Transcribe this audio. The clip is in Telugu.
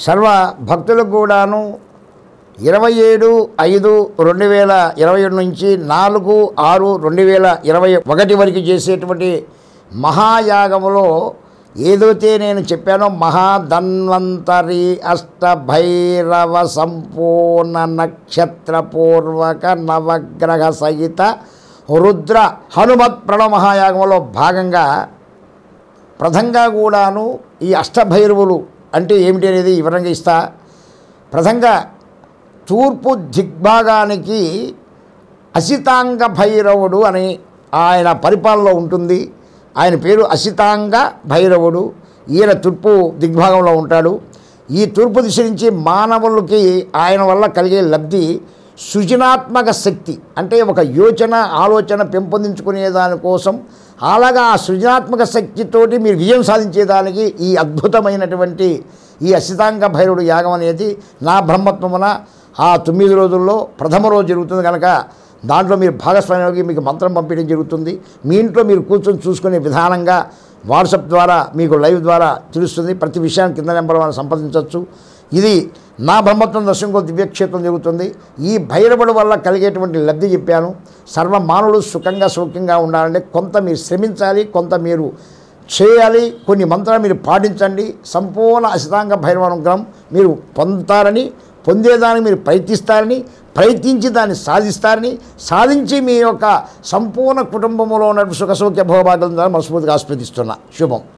సర్వ భక్తులకు కూడాను ఇరవై ఏడు ఐదు రెండు వేల ఇరవై ఏడు నుంచి నాలుగు ఆరు రెండు వేల ఇరవై ఒకటి వరకు చేసేటువంటి మహాయాగములో ఏదైతే నేను చెప్పానో మహాధన్వంతరి అష్టభైరవ సంపూర్ణ నక్షత్ర పూర్వక నవగ్రహ సహిత రుద్ర హనుమత్ ప్రణవ మహాయాగంలో భాగంగా ప్రథంగా కూడాను ఈ అష్టభైరవులు అంటే ఏమిటి అనేది వివరంగా ఇస్తా ప్రథంగా తూర్పు దిగ్భాగానికి అసితాంగ భైరవుడు అని ఆయన పరిపాలనలో ఉంటుంది ఆయన పేరు అసితాంగ భైరవుడు ఈయన తూర్పు దిగ్భాగంలో ఉంటాడు ఈ తూర్పు దిశ నుంచి మానవులకి ఆయన వల్ల కలిగే లబ్ధి సృజనాత్మక శక్తి అంటే ఒక యోచన ఆలోచన పెంపొందించుకునే దానికోసం అలాగా ఆ సృజనాత్మక శక్తితోటి మీరు విజయం సాధించేదానికి ఈ అద్భుతమైనటువంటి ఈ అసితాంగ భైరవుడు యాగం అనేది నా బ్రహ్మత్వమున ఆ తొమ్మిది రోజుల్లో ప్రథమ రోజు జరుగుతుంది కనుక దాంట్లో మీరు భాగస్వామ్యానికి మీకు మంత్రం పంపించడం జరుగుతుంది మీ ఇంట్లో మీరు కూర్చొని చూసుకునే విధానంగా వాట్సాప్ ద్వారా మీకు లైవ్ ద్వారా తెలుస్తుంది ప్రతి విషయాన్ని కింద నెంబర్ వాళ్ళు సంప్రదించవచ్చు ఇది నా బ్రహ్మత్వం దర్శనంలో దివ్యక్షేత్రం జరుగుతుంది ఈ భైరవుడు వల్ల కలిగేటువంటి లబ్ధి చెప్పాను సర్వ మానవులు సుఖంగా సౌఖ్యంగా ఉండాలంటే కొంత మీరు శ్రమించాలి కొంత మీరు చేయాలి కొన్ని మంత్రాలు మీరు పాటించండి సంపూర్ణ అసితాంగ భైరవ అనుగ్రహం మీరు పొందుతారని పొందేదానికి మీరు ప్రయత్నిస్తారని ప్రయత్నించి దాన్ని సాధిస్తారని సాధించి మీ యొక్క సంపూర్ణ కుటుంబంలో ఉన్నటువంటి సుఖ సౌఖ్య భోగభాగ్యం ద్వారా మనస్ఫూర్తిగా ఆస్వాదిస్తున్నా శుభం